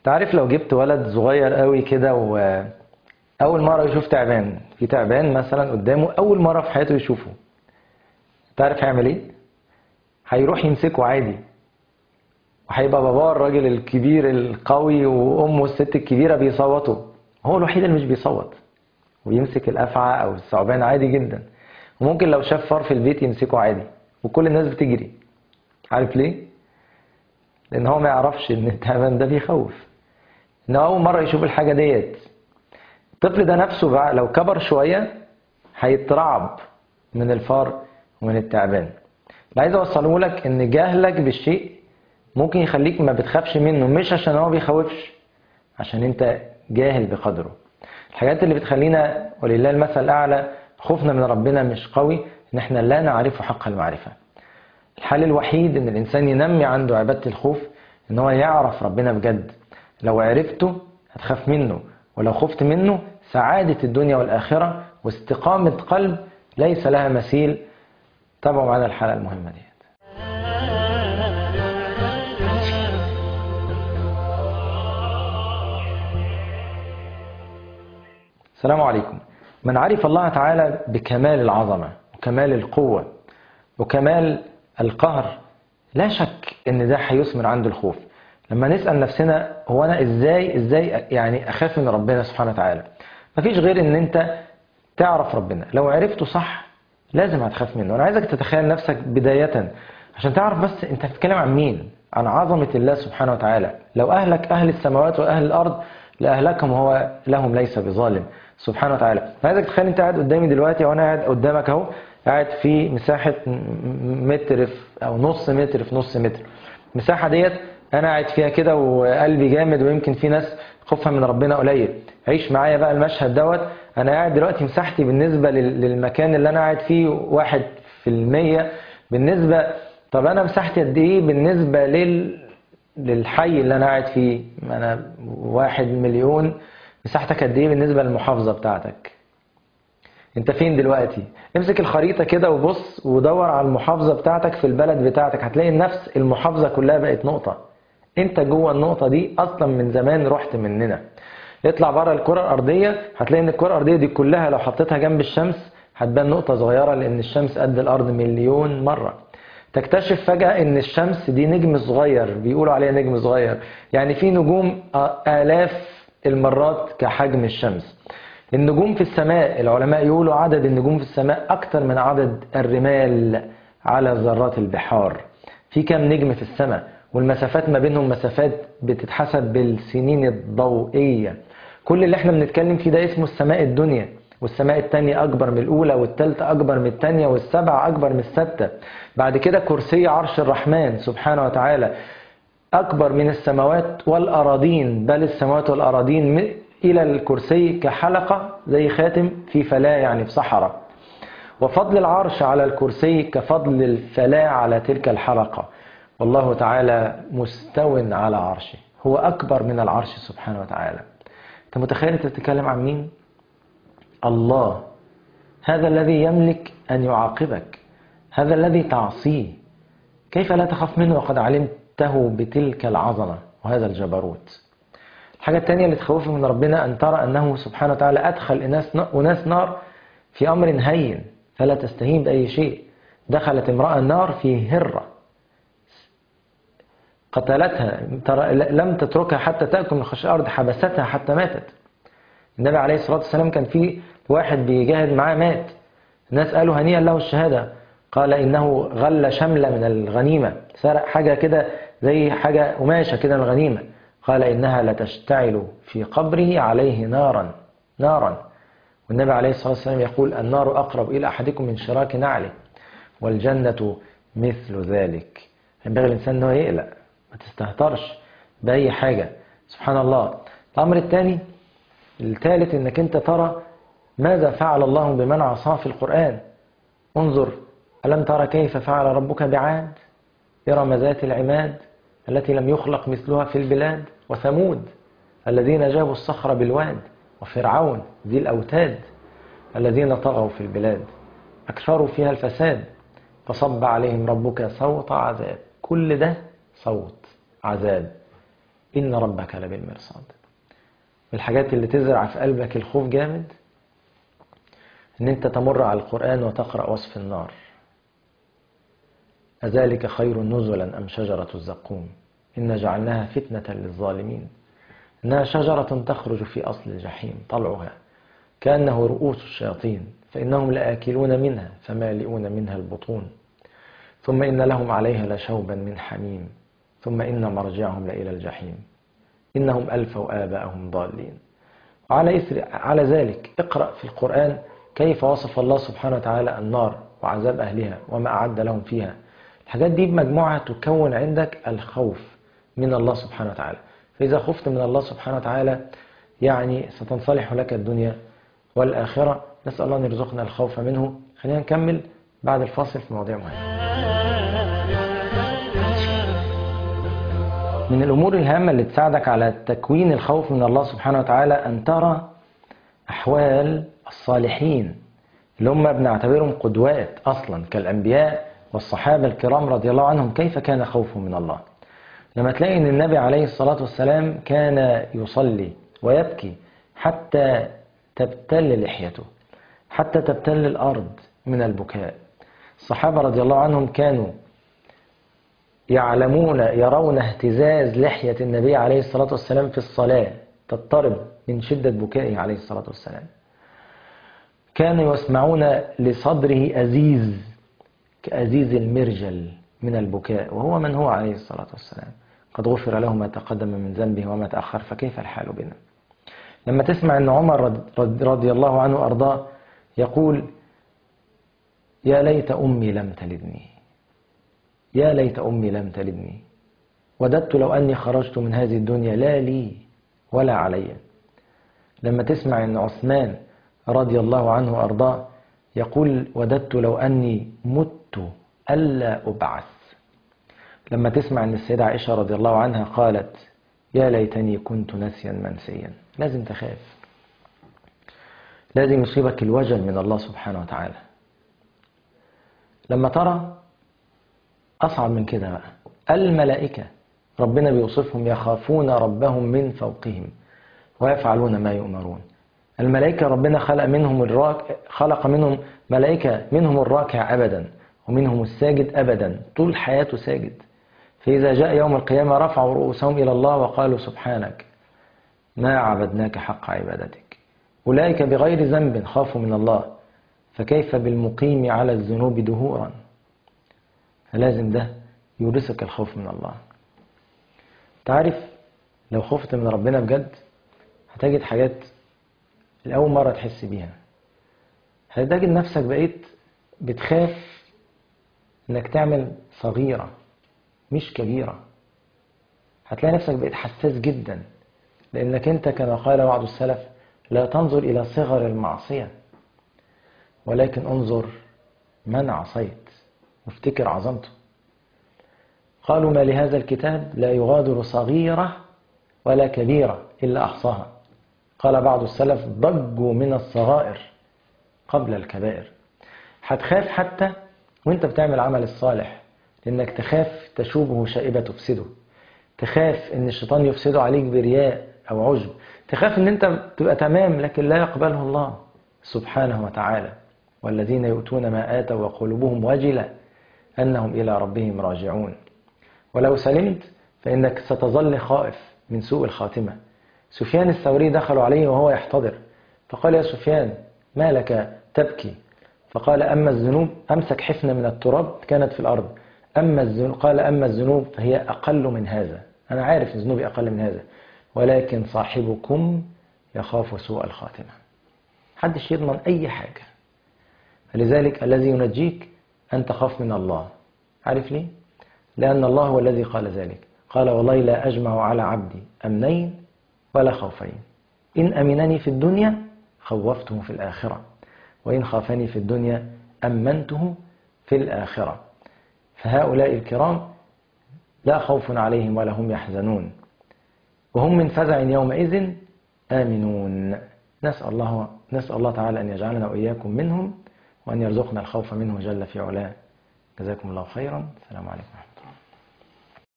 تعرف لو جبت ولد صغير قوي كده وأول مرة يشوف تعبان في تعبان مثلا قدامه أول مرة في حياته يشوفه تعرف هيعمل إيه؟ هيروح يمسكه عادي وهيبقى باباه الراجل الكبير القوي وأمه الست الكبيرة بيصوتوا هو الوحيد اللي مش بيصوت ويمسك الأفعى أو الثعبان عادي جدا وممكن لو شاف فار في البيت يمسكه عادي وكل الناس بتجري عارف ليه؟ لأن هو ما يعرفش إن التعبان ده بيخوف إن أول مرة يشوف الحاجة ديت الطفل ده نفسه بقى لو كبر شوية هيترعب من الفار ومن التعبان اللي عايز أوصله لك إن جهلك بالشيء ممكن يخليك ما بتخافش منه مش عشان هو بيخوفش عشان أنت جاهل بقدره الحاجات اللي بتخلينا ولله المثل الأعلى خوفنا من ربنا مش قوي إن إحنا لا نعرفه حق المعرفة الحل الوحيد ان الانسان ينمي عنده عباده الخوف ان هو يعرف ربنا بجد لو عرفته هتخاف منه ولو خفت منه سعاده الدنيا والاخره واستقامه قلب ليس لها مثيل تابعوا معنا الحلقه المهمه دي السلام عليكم من عرف الله تعالى بكمال العظمه وكمال القوه وكمال القهر لا شك ان ده هيثمر عنده الخوف لما نسال نفسنا هو انا ازاي ازاي يعني اخاف من ربنا سبحانه وتعالى مفيش غير ان انت تعرف ربنا لو عرفته صح لازم هتخاف منه انا عايزك تتخيل نفسك بدايه عشان تعرف بس انت بتتكلم عن مين عن عظمه الله سبحانه وتعالى لو اهلك اهل السماوات واهل الارض لاهلكهم هو لهم ليس بظالم سبحانه وتعالى انا عايزك تتخيل انت قاعد قدامي دلوقتي وانا قاعد قدامك اهو قاعد في مساحة متر في أو نص متر في نص متر المساحة ديت أنا قاعد فيها كده وقلبي جامد ويمكن في ناس خوفها من ربنا قليل عيش معايا بقى المشهد دوت أنا قاعد دلوقتي مساحتي بالنسبة للمكان اللي أنا قاعد فيه واحد في المية بالنسبة طب أنا مساحتي قد إيه بالنسبة لل للحي اللي أنا قاعد فيه أنا واحد مليون مساحتك قد إيه بالنسبة للمحافظة بتاعتك انت فين دلوقتي امسك الخريطة كده وبص ودور على المحافظة بتاعتك في البلد بتاعتك هتلاقي نفس المحافظة كلها بقت نقطة انت جوه النقطة دي اصلا من زمان رحت مننا اطلع بره الكرة الارضية هتلاقي ان الكرة الارضية دي كلها لو حطيتها جنب الشمس هتبان نقطة صغيرة لان الشمس قد الارض مليون مرة تكتشف فجأة ان الشمس دي نجم صغير بيقولوا عليها نجم صغير يعني في نجوم الاف المرات كحجم الشمس النجوم في السماء العلماء يقولوا عدد النجوم في السماء أكثر من عدد الرمال على ذرات البحار في كم نجم في السماء والمسافات ما بينهم مسافات بتتحسب بالسنين الضوئية كل اللي احنا بنتكلم فيه ده اسمه السماء الدنيا والسماء التانية أكبر من الأولى والتالتة أكبر من التانية والسبعة أكبر من الستة بعد كده كرسي عرش الرحمن سبحانه وتعالى أكبر من السماوات والأراضين بل السماوات والأراضين إلى الكرسي كحلقة زي خاتم في فلاة يعني في صحراء وفضل العرش على الكرسي كفضل الفلاة على تلك الحلقة والله تعالى مستو على عرشه هو أكبر من العرش سبحانه وتعالى أنت متخيل أنت تتكلم عن مين؟ الله هذا الذي يملك أن يعاقبك هذا الذي تعصيه كيف لا تخاف منه وقد علمته بتلك العظمة وهذا الجبروت الحاجة الثانية اللي تخوفك من ربنا أن ترى أنه سبحانه وتعالى أدخل أناس أناس نار في أمر هين فلا تستهين بأي شيء دخلت امرأة النار في هرة قتلتها ترى لم تتركها حتى تأكل من خشاء الأرض حبستها حتى ماتت النبي عليه الصلاة والسلام كان في واحد بيجاهد معاه مات الناس قالوا هنيئا له الشهادة قال إنه غل شملة من الغنيمة سرق حاجة كده زي حاجة قماشة كده من الغنيمة قال إنها لتشتعل في قبره عليه نارا نارا والنبي عليه الصلاة والسلام يقول النار أقرب إلى أحدكم من شراك نعله والجنة مثل ذلك ينبغي الإنسان أنه يقلق ما تستهترش بأي حاجة سبحان الله الأمر الثاني الثالث أنك أنت ترى ماذا فعل الله بمن عصاه في القرآن انظر ألم ترى كيف فعل ربك بعاد إرم ذات العماد التي لم يخلق مثلها في البلاد وثمود الذين جابوا الصخر بالواد وفرعون ذي الأوتاد الذين طغوا في البلاد أكثروا فيها الفساد فصب عليهم ربك صوت عذاب كل ده صوت عذاب إن ربك لبالمرصاد الحاجات اللي تزرع في قلبك الخوف جامد ان انت تمر على القرآن وتقرأ وصف النار أذلك خير نزلا أم شجرة الزقوم إن جعلناها فتنة للظالمين إنها شجرة تخرج في أصل الجحيم طلعها كأنه رؤوس الشياطين فإنهم لآكلون منها فمالئون منها البطون ثم إن لهم عليها لشوبا من حميم ثم إن مرجعهم لإلى الجحيم إنهم ألفوا آباءهم ضالين وعلى إثر على ذلك اقرأ في القرآن كيف وصف الله سبحانه وتعالى النار وعذاب أهلها وما أعد لهم فيها الحاجات دي بمجموعة تكون عندك الخوف من الله سبحانه وتعالى فإذا خفت من الله سبحانه وتعالى يعني ستنصلح لك الدنيا والآخرة نسأل الله أن يرزقنا الخوف منه خلينا نكمل بعد الفاصل في مواضيع مهمة من الأمور الهامة اللي تساعدك على تكوين الخوف من الله سبحانه وتعالى أن ترى أحوال الصالحين اللي هم بنعتبرهم قدوات أصلا كالأنبياء والصحابة الكرام رضي الله عنهم كيف كان خوفهم من الله لما تلاقي أن النبي عليه الصلاة والسلام كان يصلي ويبكي حتى تبتل لحيته حتى تبتل الأرض من البكاء الصحابة رضي الله عنهم كانوا يعلمون يرون اهتزاز لحية النبي عليه الصلاة والسلام في الصلاة تضطرب من شدة بكائه عليه الصلاة والسلام كانوا يسمعون لصدره أزيز كأزيز المرجل من البكاء وهو من هو عليه الصلاة والسلام قد غفر له ما تقدم من ذنبه وما تأخر فكيف الحال بنا لما تسمع أن عمر رضي الله عنه أرضاه يقول يا ليت أمي لم تلدني يا ليت أمي لم تلدني وددت لو أني خرجت من هذه الدنيا لا لي ولا علي لما تسمع أن عثمان رضي الله عنه وأرضاه يقول وددت لو أني مت ألا أبعث لما تسمع أن السيدة عائشة رضي الله عنها قالت يا ليتني كنت نسيا منسيا لازم تخاف لازم يصيبك الوجل من الله سبحانه وتعالى لما ترى أصعب من كده بقى الملائكة ربنا بيوصفهم يخافون ربهم من فوقهم ويفعلون ما يؤمرون الملائكة ربنا خلق منهم الراك خلق منهم ملائكة منهم الراكع أبدا ومنهم الساجد أبدا طول حياته ساجد فإذا جاء يوم القيامة رفعوا رؤوسهم إلى الله وقالوا سبحانك ما عبدناك حق عبادتك أولئك بغير ذنب خافوا من الله فكيف بالمقيم على الذنوب دهورا فلازم ده يورثك الخوف من الله تعرف لو خفت من ربنا بجد هتجد حاجات لأول مرة تحس بيها هتجد نفسك بقيت بتخاف انك تعمل صغيرة مش كبيرة هتلاقي نفسك بقيت حساس جدا لأنك أنت كما قال بعض السلف لا تنظر إلى صغر المعصية ولكن انظر من عصيت وافتكر عظمته قالوا ما لهذا الكتاب لا يغادر صغيرة ولا كبيرة إلا أحصاها قال بعض السلف ضجوا من الصغائر قبل الكبائر هتخاف حتى وانت بتعمل عمل الصالح لانك تخاف تشوبه شائبة تفسده تخاف ان الشيطان يفسده عليك برياء او عجب تخاف ان انت تبقى تمام لكن لا يقبله الله سبحانه وتعالى والذين يؤتون ما آتوا وقلوبهم وجلة أنهم إلى ربهم راجعون ولو سلمت فإنك ستظل خائف من سوء الخاتمة سفيان الثوري دخلوا عليه وهو يحتضر فقال يا سفيان ما لك تبكي فقال أما الذنوب أمسك حفنة من التراب كانت في الأرض أما الذنوب قال أما الذنوب فهي أقل من هذا أنا عارف ذنوبي أقل من هذا ولكن صاحبكم يخاف سوء الخاتمة حدش يضمن أي حاجة فلذلك الذي ينجيك أن تخاف من الله عارف ليه؟ لأن الله هو الذي قال ذلك قال والله لا أجمع على عبدي أمنين ولا خوفين إن أمنني في الدنيا خوفته في الآخرة وإن خافني في الدنيا أمنته في الآخرة فهؤلاء الكرام لا خوف عليهم ولا هم يحزنون وهم من فزع يومئذ آمنون نسأل الله, نسأل الله تعالى أن يجعلنا وإياكم منهم وأن يرزقنا الخوف منه جل في علاه جزاكم الله خيرا السلام عليكم ورحمة الله